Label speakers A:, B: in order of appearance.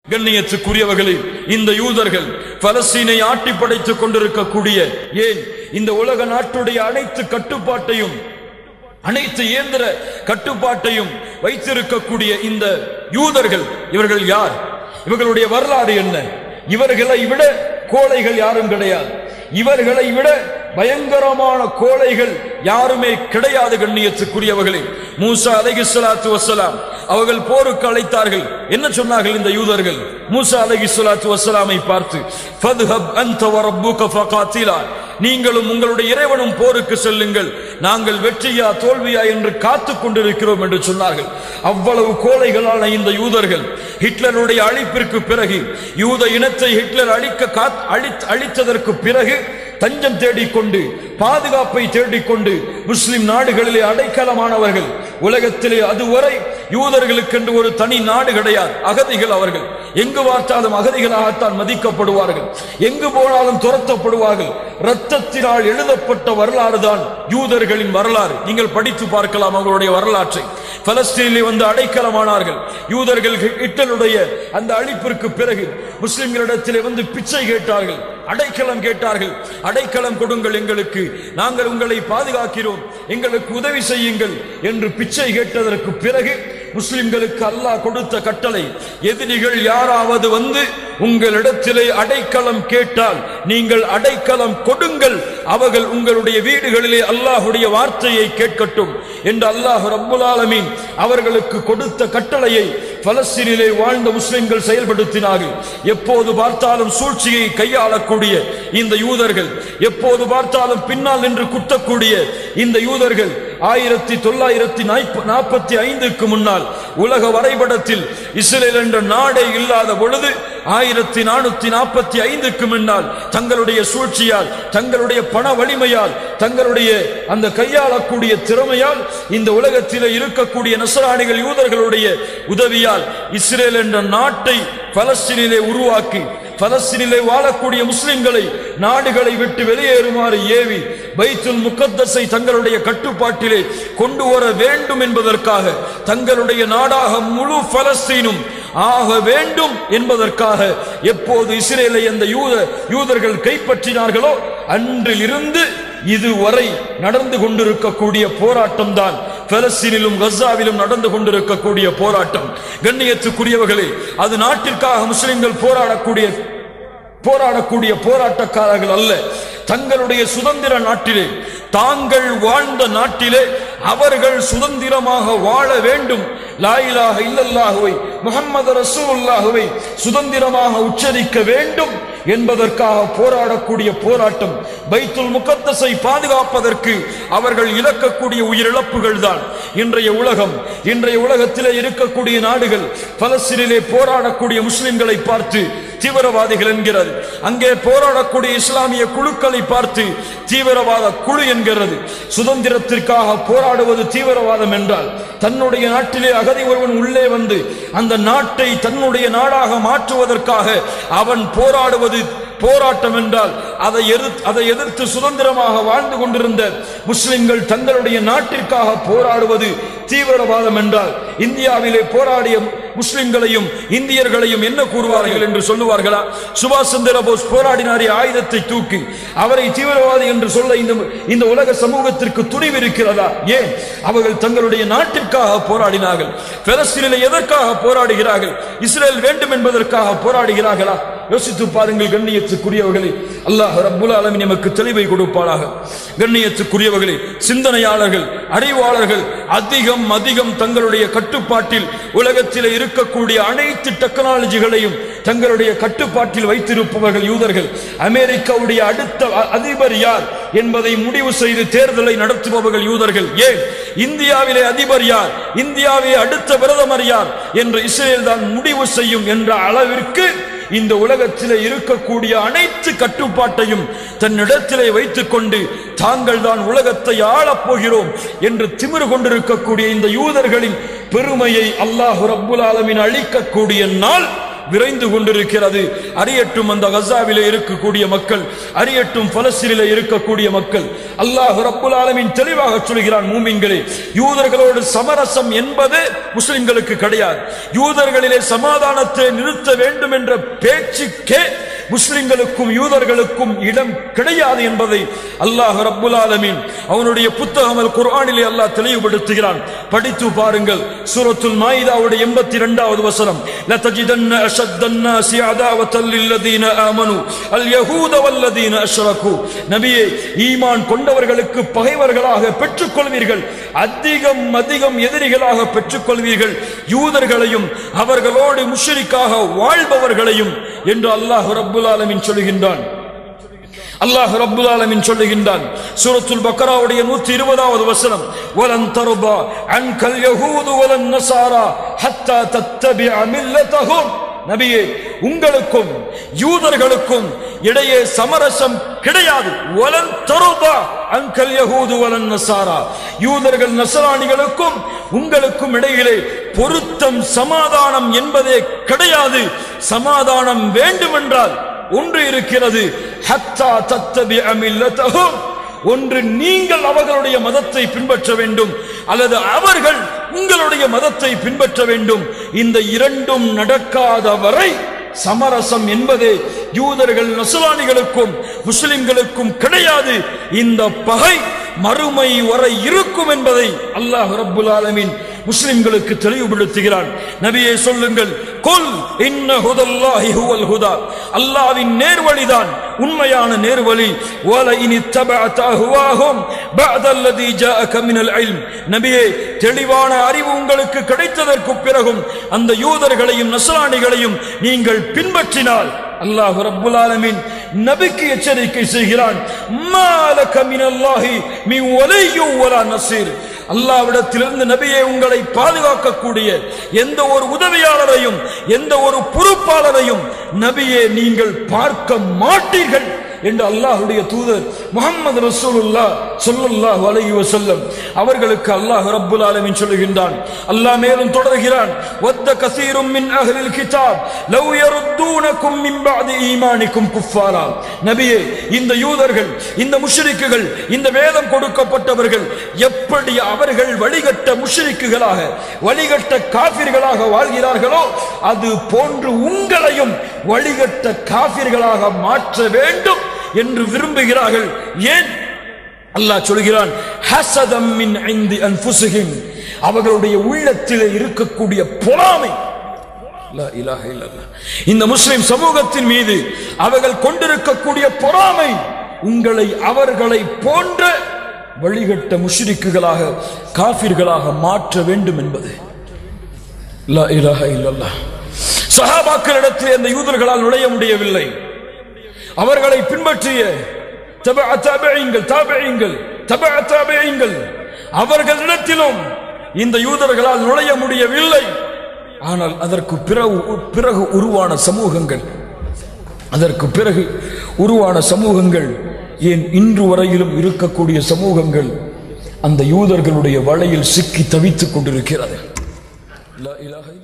A: கண்ணியத்துக்குரியவர்களே இந்த யூதர்கள் பலஸ்தீனை ஆட்டி படைத்துக் கொண்டிருக்கக்கூடிய ஏன் இந்த உலக நாட்டுடைய அனைத்து கட்டுப்பாட்டையும் அனைத்து இயந்திர கட்டுப்பாட்டையும் வைத்திருக்கக்கூடிய இந்த யூதர்கள் இவர்கள் யார் இவர்களுடைய வரலாறு என்ன இவர்களை விட கோழைகள் யாரும் கிடையாது இவர்களை விட பயங்கரமான கோழைகள் யாருமே கிடையாது கண்ணியத்துக்குரியவர்களே மூசா அலைஹிஸ்ஸலாத்து வஸ்ஸலாம் அவர்கள் போருக்கு அழைத்தார்கள் என்ன சொன்னார்கள் இந்த யூதர்கள் மூசா அலைஹிஸ்ஸலாத்து வஸ்ஸலாமை பார்த்து ஃபத்ஹப் அன்த வ ரப்புக ஃபகாத்திலா நீங்களும் உங்களுடைய இறைவனும் போருக்கு செல்லுங்கள் நாங்கள் வெற்றியா தோல்வியா என்று காத்துக் கொண்டிருக்கிறோம் என்று சொன்னார்கள் அவ்வளவு கோழைகளான இந்த யூதர்கள் ஹிட்லருடைய அழிப்பிற்கு பிறகு யூத இனத்தை ஹிட்லர் அழிக்க காத்- அழித்- அழித்ததற்கு பிறகு தஞ்சம் தேடிக்கொண்டு பாதுகாப்பை தேடிக்கொண்டு முஸ்லிம் நாடுகளிலே அடைக்கலமானவர்கள் உலகத்திலே அதுவரை யூதர்களுக்கென்று ஒரு தனி நாடு கிடையாது அகதிகள் அவர்கள் எங்கு பார்த்தாலும் அகதிகளாகத்தான் மதிக்கப்படுவார்கள் எங்கு போனாலும் துரத்தப்படுவார்கள் இரத்தத்தினால் எழுதப்பட்ட வரலாறு தான் யூதர்களின் வரலாறு நீங்கள் படித்து பார்க்கலாம் அவர்களுடைய வரலாற்றை பலஸ்தீனிலே வந்து அடைக்கலமானார்கள் யூதர்கள் ஹிட்லருடைய அந்த அழிப்பிற்கு பிறகு முஸ்லிம்களிடத்திலே வந்து பிச்சை கேட்டார்கள் அடைக்கலம் கேட்டார்கள் அடைக்கலம் கொடுங்கள் எங்களுக்கு நாங்கள் உங்களை பாதுகாக்கிறோம் எங்களுக்கு உதவி செய்யுங்கள் என்று பிச்சை கேட்டதற்கு பிறகு முஸ்லிம்களுக்கு அல்லாஹ் கொடுத்த கட்டளை எதிரிகள் யாராவது வந்து உங்களிடத்திலே அடைக்கலம் கேட்டால் நீங்கள் அடைக்கலம் கொடுங்கள் அவர்கள் உங்களுடைய வீடுகளிலே அல்லாஹுடைய வார்த்தையை கேட்கட்டும் என்று அல்லாஹ் ரப்புல் ஆலமீன் அவர்களுக்கு கொடுத்த கட்டளையை பலஸ்தீனிலே வாழ்ந்த முஸ்லிம்கள் செயல்படுத்தினார்கள் எப்போது பார்த்தாலும் சூழ்ச்சியை கையாளக்கூடிய இந்த யூதர்கள் எப்போது பார்த்தாலும் பின்னால் நின்று குத்தக்கூடிய இந்த யூதர்கள் ஆயிரத்தி தொள்ளாயிரத்தி நாற்பத்தி ஐந்துக்கு முன்னால் உலக வரைபடத்தில் இஸ்ரேல் என்ற நாடே இல்லாத பொழுது ஆயிரத்தி நானூத்தி நாற்பத்தி ஐந்துக்கு முன்னால் தங்களுடைய சூழ்ச்சியால் தங்களுடைய பண வலிமையால் தங்களுடைய அந்த கையாளக்கூடிய திறமையால் இந்த உலகத்திலே இருக்கக்கூடிய நசராணிகள் யூதர்களுடைய உதவியால் இஸ்ரேல் என்ற நாட்டை பலஸ்தீனிலே உருவாக்கி பலஸ்தீனிலே வாழக்கூடிய முஸ்லிம்களை நாடுகளை விட்டு வெளியேறுமாறு ஏவி பைத்துல் முகத்தஸை தங்களுடைய கட்டுப்பாட்டிலே கொண்டு வர வேண்டும் என்பதற்காக தங்களுடைய நாடாக முழு பலஸ்தீனும் ஆக வேண்டும் என்பதற்காக எப்போது இஸ்ரேலை அந்த யூத யூதர்கள் கைப்பற்றினார்களோ அன்றில் இருந்து இதுவரை நடந்து கொண்டிருக்கக்கூடிய போராட்டம் தான் பலஸ்தீனிலும் கசாவிலும் நடந்து கொண்டிருக்கக்கூடிய போராட்டம் கண்ணியத்துக்குரியவர்களே அது நாட்டிற்காக முஸ்லிம்கள் போராடக்கூடிய போராடக்கூடிய போராட்டக்காரர்கள் அல்ல தங்களுடைய சுதந்திர நாட்டிலே தாங்கள் வாழ்ந்த நாட்டிலே அவர்கள் சுதந்திரமாக வாழ வேண்டும் லாயிலாக இல்லல்லாஹுவை முகமது ரசூலுல்லாஹுவை சுதந்திரமாக உச்சரிக்க வேண்டும் என்பதற்காக போராடக்கூடிய போராட்டம் பைத்துல் முகத்தஸை பாதுகாப்பதற்கு அவர்கள் இழக்கக்கூடிய உயிரிழப்புகள் தான் இன்றைய உலகம் இன்றைய உலகத்திலே இருக்கக்கூடிய நாடுகள் பலஸ்தீனிலே போராடக்கூடிய முஸ்லிம்களை பார்த்து தீவிரவாதிகள் என்கிறது அங்கே போராடக்கூடிய இஸ்லாமிய குழுக்களை பார்த்து தீவிரவாத குழு என்கிறது சுதந்திரத்திற்காக போராடுவது தீவிரவாதம் என்றால் தன்னுடைய நாட்டிலே அகதி ஒருவன் உள்ளே வந்து அந்த நாட்டை தன்னுடைய நாடாக மாற்றுவதற்காக அவன் போராடுவது போராட்டம் என்றால் அதை எதிர்த்து அதை எதிர்த்து சுதந்திரமாக வாழ்ந்து கொண்டிருந்த முஸ்லிம்கள் தங்களுடைய நாட்டிற்காக போராடுவது தீவிரவாதம் என்றால் இந்தியாவிலே போராடிய முஸ்லிம்களையும் இந்தியர்களையும் என்ன கூறுவார்கள் என்று சொல்லுவார்களா சுபாஷ் சந்திர போஸ் போராடினாரே ஆயுதத்தை தூக்கி அவரை தீவிரவாதி என்று சொல்ல இந்த இந்த உலக சமூகத்திற்கு துணிவு இருக்கிறதா ஏன் அவர்கள் தங்களுடைய நாட்டிற்காக போராடினார்கள் பெலஸ்தீனில் எதற்காக போராடுகிறார்கள் இஸ்ரேல் வேண்டும் என்பதற்காக போராடுகிறார்களா யோசித்து பாருங்கள் கண்ணியத்துக்குரியவர்களே அல்லாஹ் ரப்புல் ஆலமீன் நமக்கு தெளிவை கொடுப்பாளாக கண்ணியத்துக்குரியவர்களே சிந்தனையாளர்கள் அறிவாளர்கள் அதிகம் அதிகம் தங்களுடைய கட்டுப்பாட்டில் உலகத்தில் இருக்கக்கூடிய அனைத்து டெக்னாலஜிகளையும் தங்களுடைய கட்டுப்பாட்டில் வைத்திருப்பவர்கள் யூதர்கள் அமெரிக்காவுடைய அடுத்த அ- அதிபர் யார் என்பதை முடிவு செய்து தேர்தலை நடத்துபவர்கள் யூதர்கள் ஏன் இந்தியாவிலே அதிபர் யார் இந்தியாவை அடுத்த பிரதமர் யார் என்று இஸ்ரேல் தான் முடிவு செய்யும் என்ற அளவிற்கு இந்த உலகத்திலே இருக்கக்கூடிய அனைத்து கட்டுப்பாட்டையும் தன்னிடத்திலே வைத்துக் கொண்டு தாங்கள் தான் உலகத்தை ஆளப் போகிறோம் என்று திமிரு கொண்டிருக்கக்கூடிய இந்த யூதர்களின் பெருமையை அல்லாஹ் ரப்புல் ஆலமீன் அழிக்கக்கூடிய நாள் விரைந்து கொண்டிருக்கிறது அறியட்டும் அந்த கசாவிலே இருக்கக்கூடிய மக்கள் அறியட்டும் பலஸ்தீனிலே இருக்கக்கூடிய மக்கள் அல்லாஹ் ரப்புல் ஆலமீன் தெளிவாக சொல்கிறான் மூமின்களே யூதர்களோடு சமரசம் என்பது முஸ்லிம்களுக்கு கிடையாது யூதர்களிலே சமாதானத்தை நிறுத்த வேண்டும் என்ற பேச்சுக்கே முஸ்லிம்களுக்கும் யூதர்களுக்கும் இடம் கிடையாது என்பதை அல்லாஹ் ரப்புல் ஆலமீன் அவனுடைய புத்தகம் அல் குர்ஆனிலே அல்லாஹ் தெளிவுபடுத்துகிறான் படித்து பாருங்கள் சூரத்துல் மாயிதாவுடைய எண்பத்தி இரண்டாவது வசனம் لتجدن أشد الناس عداوة للذين آمنوا اليهود والذين أشركوا நபியே ஈமான் கொண்டவர்களுக்கு பகைவர்களாக பெற்றுக்கொள்வீர்கள் அதிகம் அதிகம் எதிரிகளாக பெற்றுக்கொள்வீர்கள் யூதர்களையும் அவர்களோடு முஷரிக்காக வாழ்பவர்களையும் என்று அல்லாஹ் ரப்புல் ஆலமீன் சொல்கின்றான் அல்லாஹ் ரப்புல் ஆலமீன் சொல்லுகின்றான் சூரத்துல் பக்கராவுடைய 120வது வசனம் வலன் தர்பா அன்கல் யஹூது வலன் நஸாரா ஹத்தா தத்தபிஅ மில்லதஹும் நபியே உங்களுக்கும் யூதர்களுக்கும் இடையே சமரசம் கிடையாது வலன் தருபா அன்கல் யஹூது வலன் நஸாரா யூதர்கள் நசராணிகளுக்கும் உங்களுக்கும் இடையிலே பொருத்தம் சமாதானம் என்பதே கிடையாது சமாதானம் வேண்டுமென்றால் ஒன்று இருக்கிறது ஹத்தா தத்தபி அமில்லத்தஹும் ஒன்று நீங்கள் அவர்களுடைய மதத்தை பின்பற்ற வேண்டும் அல்லது அவர்கள் உங்களுடைய மதத்தை பின்பற்ற வேண்டும் இந்த இரண்டும் நடக்காத வரை சமரசம் என்பதே யூதர்கள் நசுலானிகளுக்கும் முஸ்லிம்களுக்கும் கிடையாது இந்த பகை மறுமை வரை இருக்கும் என்பதை அல்லாஹ் ரப்புல் ஆலமீன் முஸ்லிம்களுக்கு தெளிவுபடுத்துகிறான் நபியே சொல்லுங்கள் கொல் இன்ன ஹுதல்லாஹி ஹுவல் ஹுதா அல்லாஹ்வின் நேர்வழிதான் உண்மையான நேர்வழி வல இனி தபஅத ஹுவாஹும் பஅதல்லதி ஜாஅக மினல் இல்ம் நபியே தெளிவான அறிவு உங்களுக்கு கிடைத்ததற்கு பிறகும் அந்த யூதர்களையும் நஸ்ரானிகளையும் நீங்கள் பின்பற்றினால் அல்லாஹ் ரப்புல் ஆலமீன் நபிக்கு எச்சரிக்கை செய்கிறான் மாலக மினல்லாஹி மீ வலியு வலா நசீர் அல்லாவிடத்திலிருந்து நபியை உங்களை பாதுகாக்கக்கூடிய எந்த ஒரு உதவியாளரையும் எந்த ஒரு பொறுப்பாளரையும் நபியே நீங்கள் பார்க்க மாட்டீர்கள் என்று அல்லாஹ்வுடைய தூதர் முகமது ரசூலுல்லா ஸல்லல்லாஹு அலைஹி வஸல்லம் அவர்களுக்கு அல்லாஹ் ரப்புல் ஆலமீன் சொல்லுகின்றான் அல்லாஹ் மேலும் தொடர்கிறான் வத்த கசீரும் மின் அஹ்லில் கிதாப் லவ் யருத்தூனகும் மின் பஅதி ஈமானிக்கும் குஃபாரா நபியே இந்த யூதர்கள் இந்த முஷ்ரிக்குகள் இந்த வேதம் கொடுக்கப்பட்டவர்கள் எப்படி அவர்கள் வழிகட்ட முஷ்ரிக்குகளாக வழிகட்ட காபிர்களாக வாழ்கிறார்களோ அது போன்று உங்களையும் வழிகட்ட காபிர்களாக மாற்ற வேண்டும் என்று விரும்புகிறார்கள் ஏன் அல்லாஹ் சொல்கிறான் ஹசதம் மின் ஐந்து அன்ஃபுஸிஹிம் அவர்களுடைய உள்ளத்திலே இருக்கக்கூடிய பொறாமை லா இலாஹ இல்லல்லாஹ். இந்த முஸ்லிம் சமூகத்தின் மீது அவர்கள் கொண்டிருக்கக்கூடிய பொறாமை உங்களை அவர்களை போன்ற வழிகட்ட முஷ்ரிக்குகளாக காபிர்களாக மாற்ற வேண்டும் என்பது லா இலாஹ இல்லல்லாஹ். சஹாபாக்களிடத்தில் அந்த யூதர்களால் நுழைய முடியவில்லை அவர்களை பின்பற்றிய தபஅ தாபிஈன்கள் தாபிஈன்கள் தபஅ தாபிஈன்கள் அவர்களிடத்திலும் இந்த யூதர்களால் நுழைய முடியவில்லை ஆனால் அதற்கு பிறகு பிறகு உருவான சமூகங்கள் அதற்கு பிறகு உருவான சமூகங்கள் ஏன் இன்று வரையிலும் இருக்கக்கூடிய சமூகங்கள் அந்த யூதர்களுடைய வலையில் சிக்கி தவித்துக் கொண்டிருக்கிறது லா இலாஹ